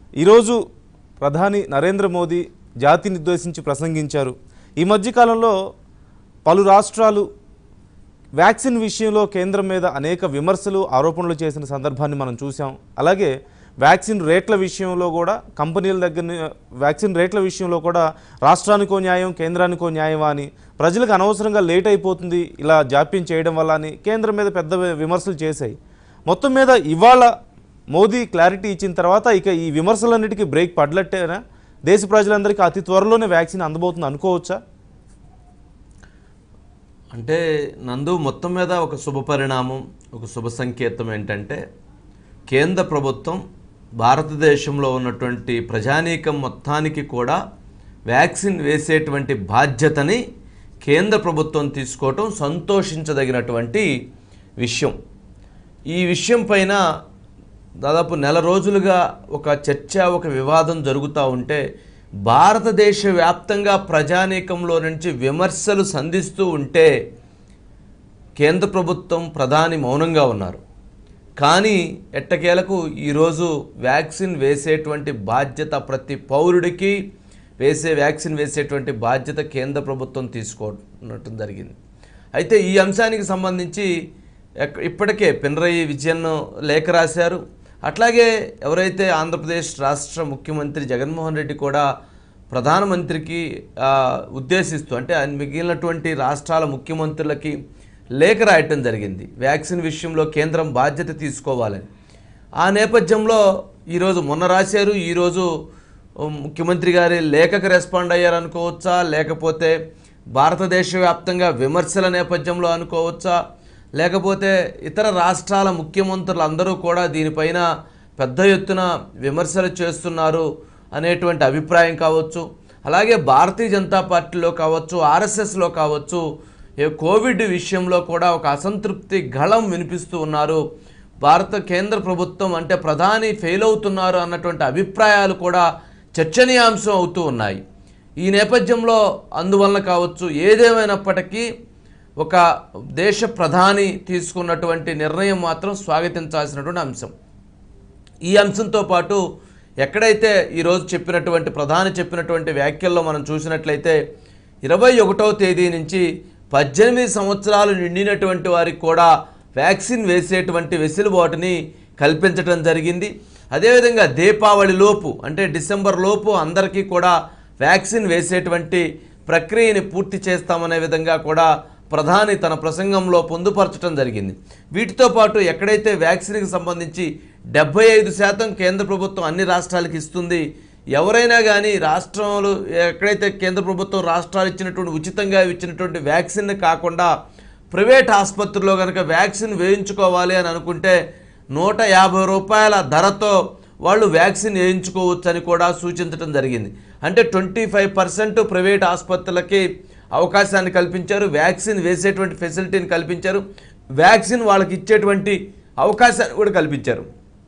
ఈరోజు ప్రధాని నరేంద్ర మోదీ జాతిని ఉద్దేశించి ప్రసంగించారు ఈ మధ్యకాలంలో పలు రాష్ట్రాలు వ్యాక్సిన్ విషయంలో కేంద్రం మీద అనేక విమర్శలు ఆరోపణలు చేసిన సందర్భాన్ని మనం చూసాం అలాగే వ్యాక్సిన్ రేట్ల విషయంలో కూడా కంపెనీల దగ్గర ని- వ్యాక్సిన్ రేట్ల విషయంలో కూడా రాష్ట్రానికో న్యాయం కేంద్రానికో న్యాయమా అని ప్రజలకు అనవసరంగా లేట్ అయిపోతుంది ఇలా జాప్యం చేయడం వల్ల అని కేంద్రం మీద పెద్ద వి- విమర్శలు చేశాయి మొత్తం మీద ఇవాళ మోదీ క్లారిటీ ఇచ్చిన తర్వాత ఇక ఈ విమర్శలన్నిటికీ బ్రేక్ పడలట్టేనా దేశ ప్రజలందరికీ అతి త్వరలోనే వ్యాక్సిన్ అందబోతుంది అనుకోవచ్చా అంటే నందు మొత్తం మీద ఒక శుభ పరిణామం ఒక శుభ సంకేతం ఏంటంటే కేంద్ర ప్రభుత్వం భారతదేశంలో ఉన్నటువంటి ప్రజానీకం మొత్తానికి కూడా వ్యాక్సిన్ వేసేటువంటి బాధ్యతని కేంద్ర ప్రభుత్వం తీసుకోవటం సంతోషించదగినటువంటి విషయం ఈ విషయం పైన దాదాపు నెల రోజులుగా ఒక చర్చ ఒక వివాదం జరుగుతూ ఉంటే భారతదేశ వ్యాప్తంగా ప్రజానీకంలో నుంచి విమర్శలు సంధిస్తూ ఉంటే కేంద్ర ప్రభుత్వం ప్రధాని మౌనంగా ఉన్నారు కానీ ఎట్టకేలకు ఈరోజు వ్యాక్సిన్ వేసేటువంటి బాధ్యత ప్రతి పౌరుడికి వేసే వ్యాక్సిన్ వేసేటువంటి బాధ్యత కేంద్ర ప్రభుత్వం తీసుకోవటం జరిగింది అయితే ఈ అంశానికి సంబంధించి ఎక్- ఇప్పటికే పినరయి విజయన్ లేఖ రాశారు అట్లాగే ఎవరైతే ఆంధ్రప్రదేశ్ రాష్ట్ర ముఖ్యమంత్రి జగన్మోహన్ రెడ్డి కూడా ప్రధానమంత్రికి ఆ, ఉద్దేశిస్తూ అంటే ఆయన మిగిలినటువంటి రాష్ట్రాల ముఖ్యమంత్రులకి లేఖ రాయటం జరిగింది వ్యాక్సిన్ విషయంలో కేంద్రం బాధ్యత తీసుకోవాలని ఆ నేపథ్యంలో ఈరోజు మొన్న రాశారు ఈరోజు ముఖ్యమంత్రి గారి లేఖకు రెస్పాండ్ అయ్యారు అనుకోవచ్చా లేకపోతే భారతదేశ వ్యాప్తంగా విమర్శల నేపథ్యంలో అనుకోవచ్చా లేకపోతే ఇతర రాష్ట్రాల ముఖ్యమంత్రులు అందరూ కూడా దీనిపైన పెద్ద ఎత్తున విమర్శలు చేస్తున్నారు అనేటువంటి అభిప్రాయం కావచ్చు అలాగే భారతీయ జనతా పార్టీలో కావచ్చు ఆర్ఎస్ఎస్లో కావచ్చు ఏ కోవిడ్ విషయంలో కూడా ఒక అసంతృప్తి గళం వినిపిస్తూ ఉన్నారు భారత కేంద్ర ప్రభుత్వం అంటే ప్రధాని ఫెయిల్ అవుతున్నారు అన్నటువంటి అభిప్రాయాలు కూడా చర్చనీయాంశం అవుతూ ఉన్నాయి ఈ నేపథ్యంలో అందువలన కావచ్చు ఏదేమైనప్పటికీ ఒక దేశ ప్రధాని తీసుకున్నటువంటి నిర్ణయం మాత్రం స్వాగతించాల్సినటువంటి అంశం ఈ అంశంతో పాటు ఎక్కడైతే ఈరోజు చెప్పినటువంటి ప్రధాని చెప్పినటువంటి వ్యాఖ్యల్లో మనం చూసినట్లయితే ఇరవై ఒకటవ తేదీ నుంచి పద్దెనిమిది సంవత్సరాలు నిండినటువంటి వారికి కూడా వ్యాక్సిన్ వేసేటువంటి వెసులుబాటుని కల్పించడం జరిగింది అదేవిధంగా దీపావళి లోపు అంటే డిసెంబర్ లోపు అందరికీ కూడా వ్యాక్సిన్ వేసేటువంటి ప్రక్రియని పూర్తి చేస్తామనే విధంగా కూడా ప్రధాని తన ప్రసంగంలో పొందుపరచడం జరిగింది వీటితో పాటు ఎక్కడైతే వ్యాక్సిన్కి సంబంధించి డెబ్బై ఐదు శాతం కేంద్ర ప్రభుత్వం అన్ని రాష్ట్రాలకు ఇస్తుంది ఎవరైనా కానీ రాష్ట్రంలో ఎక్కడైతే కేంద్ర ప్రభుత్వం రాష్ట్రాలు ఇచ్చినటువంటి ఉచితంగా ఇచ్చినటువంటి వ్యాక్సిన్ కాకుండా ప్రైవేట్ ఆసుపత్రిలో కనుక వ్యాక్సిన్ వేయించుకోవాలి అని అనుకుంటే నూట యాభై రూపాయల ధరతో వాళ్ళు వ్యాక్సిన్ వేయించుకోవచ్చని కూడా సూచించడం జరిగింది అంటే ట్వంటీ ఫైవ్ పర్సెంట్ ప్రైవేట్ ఆసుపత్రులకి అవకాశాన్ని కల్పించారు వ్యాక్సిన్ వేసేటువంటి ఫెసిలిటీని కల్పించారు వ్యాక్సిన్ వాళ్ళకి ఇచ్చేటువంటి అవకాశాన్ని కూడా కల్పించారు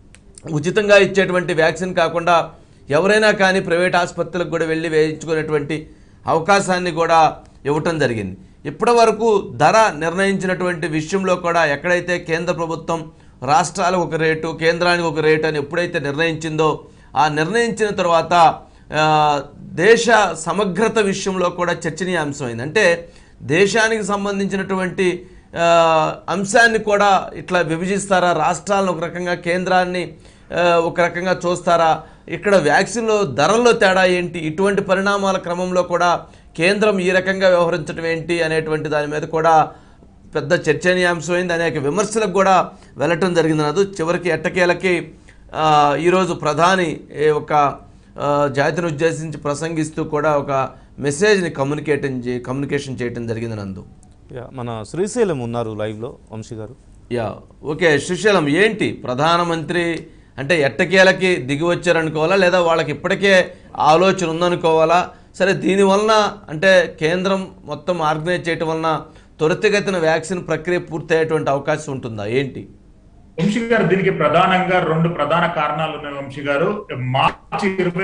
ఉచితంగా ఇచ్చేటువంటి వ్యాక్సిన్ కాకుండా ఎవరైనా కానీ ప్రైవేట్ ఆసుపత్రులకు కూడా వెళ్ళి వేయించుకునేటువంటి అవకాశాన్ని కూడా ఇవ్వటం జరిగింది ఇప్పటి వరకు ధర నిర్ణయించినటువంటి విషయంలో కూడా ఎక్కడైతే కేంద్ర ప్రభుత్వం రాష్ట్రాలకు ఒక రేటు కేంద్రానికి ఒక రేటు అని ఎప్పుడైతే నిర్ణయించిందో ఆ నిర్ణయించిన తర్వాత ఆ, దేశ సమగ్రత విషయంలో కూడా చర్చనీయాంశమైంది అంటే దేశానికి సంబంధించినటువంటి ఆ, అంశాన్ని కూడా ఇట్లా విభజిస్తారా రాష్ట్రాలను ఒక రకంగా కేంద్రాన్ని ఆ, ఒక రకంగా చూస్తారా ఇక్కడ వ్యాక్సిన్లో ధరల్లో తేడా ఏంటి ఇటువంటి పరిణామాల క్రమంలో కూడా కేంద్రం ఈ రకంగా వ్యవహరించడం ఏంటి అనేటువంటి దాని మీద కూడా పెద్ద చర్చనీయాంశమైంది అనేక విమర్శలకు కూడా వెళ్ళటం జరిగింది నాదు చివరికి ఎట్టకేలకి ఆ, ఈరోజు ప్రధాని ఏ ఒక ఆ, జాతిని ఉద్దేశించి ప్రసంగిస్తూ కూడా ఒక మెసేజ్ని కమ్యూనికేట్ కమ్యూనికేషన్ చేయటం జరిగింది నందు యా, మన శ్రీశైలం ఉన్నారు లైవ్లో వంశీ గారు యా ఓకే సుశీలం ఏంటి ప్రధానమంత్రి అంటే ఎట్టకేలకి దిగి వచ్చారనుకోవాలా లేదా వాళ్ళకి ఇప్పటికే ఆలోచన ఉందనుకోవాలా సరే దీనివలన అంటే కేంద్రం మొత్తం ఆర్గనైజ్ చేయటం వలన త్వరితగతిన వ్యాక్సిన్ ప్రక్రియ పూర్తయ్యేటువంటి అవకాశం ఉంటుందా ఏంటి వంశీ గారు దీనికి ప్రధానంగా రెండు ప్రధాన కారణాలు ఉన్నాయి వంశీ గారు మార్చి ఇరవై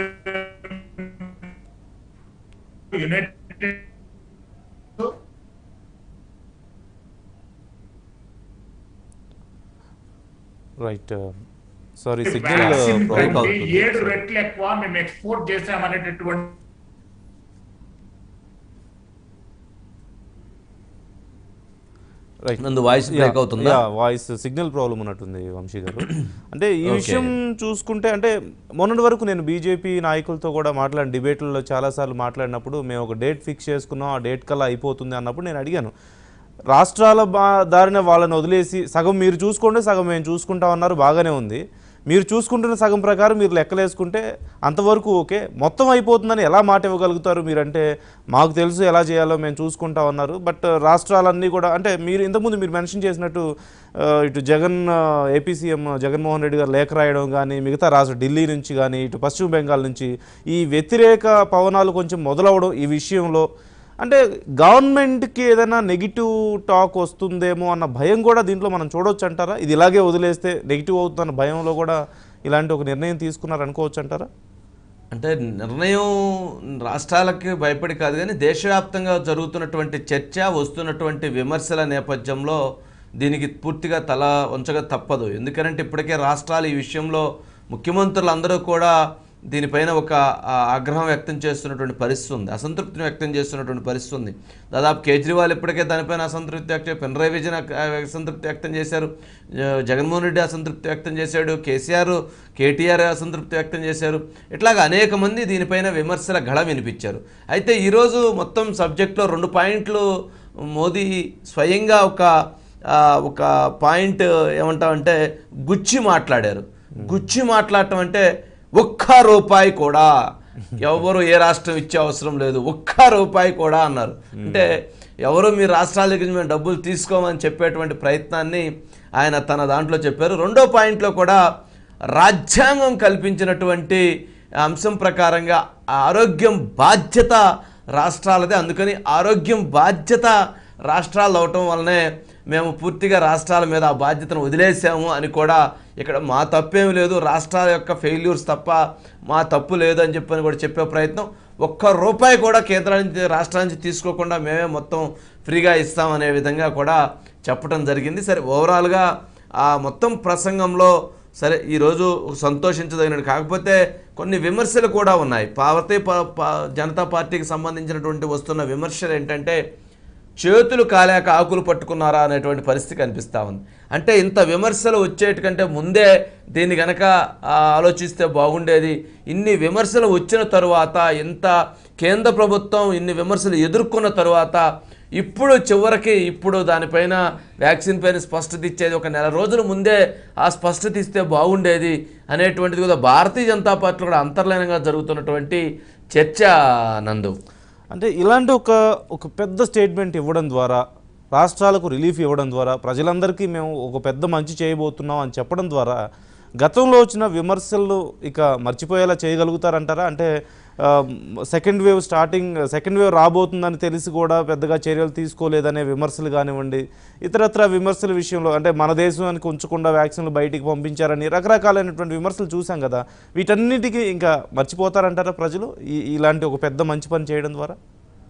united right sorry signal vaccine break కంటే అవుతుంది. ఏడు రెట్లు ఎక్కువ మేము ఎక్స్పోర్ట్ చేసామనేటటువంటి రైట్ నందు వాయిస్ బ్రేక్ అవుతుందా వాయిస్ సిగ్నల్ ప్రాబ్లం ఉన్నట్టుంది వంశీ గారు అంటే ఈ Okay. విషయం చూసుకుంటే అంటే మొన్నటి వరకు నేను బీజేపీ నాయకులతో కూడా మాట్లాడిన డిబేట్లలో చాలాసార్లు మాట్లాడినప్పుడు మేము ఒక డేట్ ఫిక్స్ చేసుకున్నాం ఆ డేట్ కల్లా అయిపోతుంది అన్నప్పుడు నేను అడిగాను రాష్ట్రాల బా దారిన వాళ్ళని వదిలేసి సగం మీరు చూసుకోండి సగం మేము చూసుకుంటాం అన్నారు బాగానే ఉంది మీరు చూసుకుంటున్న సగం ప్రకారం మీరు లెక్కలేసుకుంటే అంతవరకు ఓకే మొత్తం అయిపోతుందని ఎలా మాట ఇవ్వగలుగుతారు మీరంటే మాకు తెలుసు ఎలా చేయాలో మేము చూసుకుంటాం అన్నారు బట్ రాష్ట్రాలన్నీ కూడా అంటే మీరు ఇంతకుముందు మీరు మెన్షన్ చేసినట్టు ఆ, ఇటు జగన్ ఏపీ సీఎం జగన్మోహన్ రెడ్డి గారు లేఖ రాయడం కానీ మిగతా రాష్ట్ర ఢిల్లీ నుంచి కానీ ఇటు పశ్చిమ బెంగాల్ నుంచి ఈ వ్యతిరేక పవనాలు కొంచెం మొదలవడం ఈ విషయంలో అంటే గవర్నమెంట్కి ఏదైనా నెగిటివ్ టాక్ వస్తుందేమో అన్న భయం కూడా దీంట్లో మనం చూడొచ్చు అంటారా ఇది ఇలాగే వదిలేస్తే నెగిటివ్ అవుతుందన్న భయంలో కూడా ఇలాంటి ఒక నిర్ణయం తీసుకున్నారు అనుకోవచ్చు అంటారా అంటే నిర్ణయం రాష్ట్రాలకి భయపడి కాదు కానీ దేశవ్యాప్తంగా జరుగుతున్నటువంటి చర్చ వస్తున్నటువంటి విమర్శల నేపథ్యంలో దీనికి పూర్తిగా తల ఉంచగా తప్పదు ఎందుకంటే ఇప్పటికే రాష్ట్రాలు ఈ విషయంలో ముఖ్యమంత్రులు అందరూ కూడా దీనిపైన ఒక ఆ, ఆగ్రహం వ్యక్తం చేస్తున్నటువంటి పరిస్థితి ఉంది అసంతృప్తిని వ్యక్తం చేస్తున్నటువంటి పరిస్థితి ఉంది దాదాపు కేజ్రీవాల్ ఇప్పటికే దానిపైన అసంతృప్తి వ్యక్తం పినరాయి విజయన్ అక్- అసంతృప్తి వ్యక్తం చేశారు జ- జగన్మోహన్ రెడ్డి అసంతృప్తి వ్యక్తం చేశాడు కేసీఆర్ కేటీఆర్ అసంతృప్తి వ్యక్తం చేశారు ఇట్లాగా అనేక మంది దీనిపైన విమర్శల గళ వినిపించారు అయితే ఈరోజు మొత్తం సబ్జెక్ట్లో రెండు పాయింట్లు మోదీ స్వయంగా ఒక ఆ, ఒక పాయింట్ ఏమంటామంటే గుచ్చి మాట్లాడారు గుచ్చి మాట్లాడటం అంటే ఒక్క రూపాయి కూడా ఎవరు ఏ రాష్ట్రం ఇచ్చే అవసరం లేదు ఒక్క రూపాయి కూడా అన్నారు అంటే ఎవరు మీ రాష్ట్రాల దగ్గర నుంచి మేము డబ్బులు తీసుకోమని చెప్పేటువంటి ప్రయత్నాన్ని ఆయన తన దాంట్లో చెప్పారు రెండో పాయింట్లో కూడా రాజ్యాంగం కల్పించినటువంటి అంశం ప్రకారంగా ఆరోగ్యం బాధ్యత రాష్ట్రాలదే అందుకని ఆరోగ్యం బాధ్యత రాష్ట్రాలు అవటం వల్లనే మేము పూర్తిగా రాష్ట్రాల మీద ఆ బాధ్యతను వదిలేసాము అని కూడా ఇక్కడ మా తప్పేం లేదు రాష్ట్రాల యొక్క ఫెయిల్యూర్స్ తప్ప మా తప్పు లేదు అని చెప్పని కూడా చెప్పే ప్రయత్నం ఒక్క రూపాయి కూడా కేంద్రం నుంచి రాష్ట్రాల నుంచి తీసుకోకుండా మేమే మొత్తం ఫ్రీగా ఇస్తామనే విధంగా కూడా చెప్పడం జరిగింది సరే ఓవరాల్గా ఆ మొత్తం ప్రసంగంలో సరే ఈరోజు సంతోషించదగినది కాకపోతే కొన్ని విమర్శలు కూడా ఉన్నాయి భారతీయ ప- ప- జనతా పార్టీకి సంబంధించినటువంటి వస్తున్న విమర్శలు ఏంటంటే చేతులు కాలేక ఆకులు పట్టుకున్నారా అనేటువంటి పరిస్థితి కనిపిస్తూ ఉంది అంటే ఇంత విమర్శలు వచ్చేటికంటే ముందే దీన్ని గనక ఆ, ఆలోచిస్తే బాగుండేది ఇన్ని విమర్శలు వచ్చిన తరువాత ఇంత కేంద్ర ప్రభుత్వం ఇన్ని విమర్శలు ఎదుర్కొన్న తరువాత ఇప్పుడు చివరికి ఇప్పుడు దానిపైన వ్యాక్సిన్ పైన స్పష్టత ఇచ్చేది ఒక నెల రోజుల ముందే ఆ స్పష్టత ఇస్తే బాగుండేది అనేటువంటిది కూడా భారతీయ జనతా పార్టీలో కూడా అంతర్లీనంగా జరుగుతున్నటువంటి చర్చ నందు అంటే ఇలాంటి ఒక ఒక పెద్ద స్టేట్మెంట్ ఇవ్వడం ద్వారా రాష్ట్రాలకు రిలీఫ్ ఇవ్వడం ద్వారా ప్రజలందరికీ మేము ఒక పెద్ద మంచి చేయబోతున్నాం అని చెప్పడం ద్వారా గతంలో వచ్చిన విమర్శలు ఇక మర్చిపోయేలా చేయగలుగుతారంటారా అంటే second wave starting second wave రాబోతుందని తెలిసి కూడా పెద్దగా చర్యలు తీసుకోలేదనే విమర్శలు కానివ్వండి ఇతరత్ర విమర్శల విషయంలో అంటే మన దేశానికి ఉంచకుండా వ్యాక్సిన్లు బయటికి పంపించారని రకరకాలైనటువంటి విమర్శలు చూసాం కదా వీటన్నిటికీ ఇంకా మర్చిపోతారంటారా ప్రజలు ఈ ఇలాంటి ఒక పెద్ద మంచి పని చేయడం ద్వారా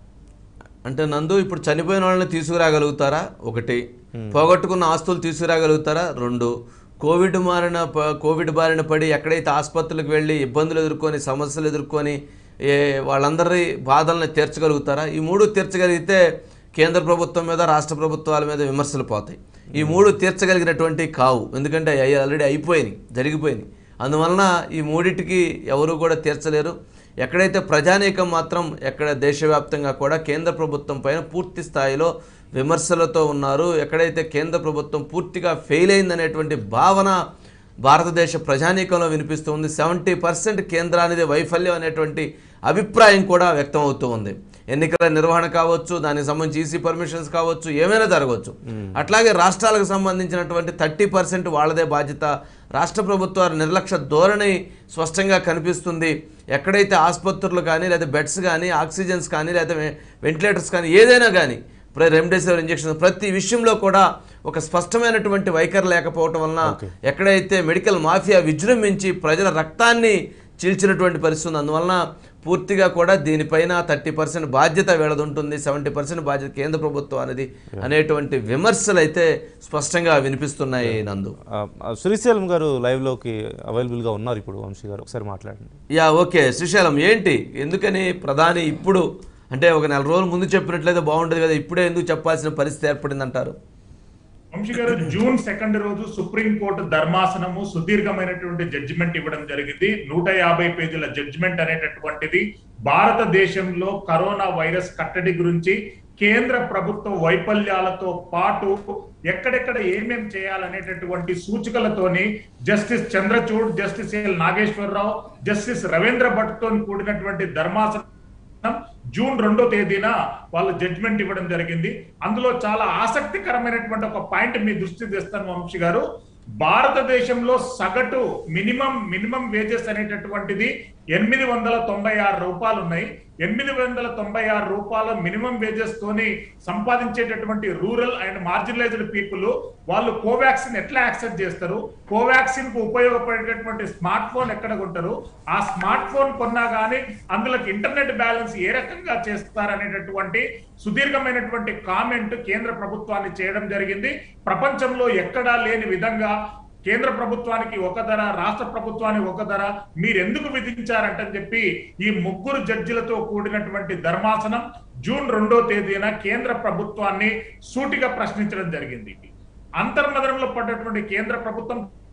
అంటే నందు ఇప్పుడు చనిపోయిన వాళ్ళని తీసుకురాగలుగుతారా ఒకటి పోగొట్టుకున్న ఆస్తులు తీసుకురాగలుగుతారా రెండు కోవిడ్ మారిన ప- కోవిడ్ బారిన పడి ఎక్కడైతే ఆసుపత్రులకు వెళ్ళి ఇబ్బందులు ఎదుర్కొని సమస్యలు ఎదుర్కొని ఏ వాళ్ళందరి బాధల్ని తీర్చగలుగుతారా ఈ మూడు తీర్చగలిగితే కేంద్ర ప్రభుత్వం మీద రాష్ట్ర ప్రభుత్వాల మీద విమర్శలు పోతాయి ఈ మూడు తీర్చగలిగినటువంటి కావు ఎందుకంటే అవి ఆల్రెడీ అయిపోయినాయి జరిగిపోయినాయి అందువలన ఈ మూడిటికి ఎవరు కూడా తీర్చలేరు ఎక్కడైతే ప్రజానీకం మాత్రం ఎక్కడ దేశవ్యాప్తంగా కూడా కేంద్ర ప్రభుత్వం పైన పూర్తి స్థాయిలో విమర్శలతో ఉన్నారు ఎక్కడైతే కేంద్ర ప్రభుత్వం పూర్తిగా ఫెయిల్ అయిందనేటువంటి భావన భారతదేశ ప్రజానీకంలో వినిపిస్తుంది సెవెంటీ పర్సెంట్ కేంద్రానిది వైఫల్యం అనేటువంటి అభిప్రాయం కూడా వ్యక్తం అవుతూ ఉంది ఎన్నికల నిర్వహణ కావచ్చు దానికి సంబంధించి ఈసీ పర్మిషన్స్ కావచ్చు ఏమైనా జరగవచ్చు అట్లాగే రాష్ట్రాలకు సంబంధించినటువంటి థర్టీ పర్సెంట్ వాళ్ళదే బాధ్యత రాష్ట్ర ప్రభుత్వాల నిర్లక్ష్య ధోరణి స్పష్టంగా కనిపిస్తుంది ఎక్కడైతే ఆసుపత్రులు కానీ లేదా బెడ్స్ కానీ ఆక్సిజన్స్ కానీ లేదా వెంటిలేటర్స్ కానీ ఏదైనా కానీ ప్ర- రెమ్డెసివిర్ ఇంజెక్షన్ ప్రతి విషయంలో కూడా ఒక స్పష్టమైనటువంటి వైఖరి లేకపోవటం వలన ఎక్కడైతే మెడికల్ మాఫియా విజృంభించి ప్రజల రక్తాన్ని చీల్చినటువంటి పరిస్థితి ఉంది అందువలన పూర్తిగా కూడా దీనిపైన థర్టీ పర్సెంట్ బాధ్యత వీళ్ళది ఉంటుంది సెవెంటీ పర్సెంట్ బాధ్యత కేంద్ర ప్రభుత్వం అనేది అనేటువంటి విమర్శలు అయితే స్పష్టంగా వినిపిస్తున్నాయి నందు ఆ, ఆ, శ్రీశైలం గారు లైవ్లోకి అవైలబుల్గా ఉన్నారు ఇప్పుడు వంశీ గారు ఒకసారి మాట్లాడండి యా ఓకే శ్రీశైలం ఏంటి ఎందుకని ప్రధాని ఇప్పుడు అంటే ఒక నెల రోజుల ముందు చెప్పినట్లయితే బాగుంటుంది కదా ఇప్పుడే ఎందుకు చెప్పాల్సిన పరిస్థితి ఏర్పడింది అంటారు వంశీ గారు జూన్ సెకండ్ రోజు సుప్రీం కోర్టు ధర్మాసనము సుదీర్ఘమైనటువంటి జడ్జిమెంట్ ఇవ్వడం జరిగింది నూట యాభై పేజీల జడ్జిమెంట్ అనేటటువంటిది భారతదేశంలో కరోనా వైరస్ కట్టడి గురించి కేంద్ర ప్రభుత్వ వైఫల్యాలతో పాటు ఎక్కడెక్కడ ఏమేం చేయాలనేటటువంటి సూచికలతోని justice Chandrachud justice L Nageswararao justice Ravindra Bhatt తో కూడినటువంటి ధర్మాసనం జూన్ రెండో తేదీన వాళ్ళు జడ్జ్మెంట్ ఇవ్వడం జరిగింది అందులో చాలా ఆసక్తికరమైనటువంటి ఒక పాయింట్ మీ దృష్టి తెస్తాను వంశీ గారు భారతదేశంలో సగటు మినిమం మినిమం వేజెస్ అనేటటువంటిది ఎనిమిది వందల తొంభై ఆరు రూపాయలు ఉన్నాయి ఎనిమిది వందల తొంభై ఆరు రూపాయల మినిమం వేజెస్ తోని సంపాదించేటటువంటి రూరల్ అండ్ మార్జినలైజ్డ్ పీపుల్ వాళ్ళు కోవాక్సిన్ ఎట్లా యాక్సెస్ చేస్తారు కోవాక్సిన్ కు ఉపయోగపడేటటువంటి స్మార్ట్ ఫోన్ ఎక్కడ కొంటారు ఆ స్మార్ట్ ఫోన్ కొన్నా కానీ అందులోకి ఇంటర్నెట్ బ్యాలెన్స్ ఏ రకంగా చేస్తారనేటటువంటి సుదీర్ఘమైనటువంటి కామెంట్ కేంద్ర ప్రభుత్వాన్ని చేయడం జరిగింది ప్రపంచంలో ఎక్కడా లేని విధంగా కేంద్ర ప్రభుత్వానికి ఒక ధర రాష్ట్ర ప్రభుత్వానికి ఒక ధర మీరెందుకు విధించారంటని చెప్పి ఈ ముగ్గురు జడ్జిలతో కూడినటువంటి ధర్మాసనం జూన్ రెండో తేదీన కేంద్ర ప్రభుత్వాన్ని సూటిగా ప్రశ్నించడం జరిగింది అంతర్మదనంలో పడ్డటువంటి కేంద్ర ప్రభుత్వం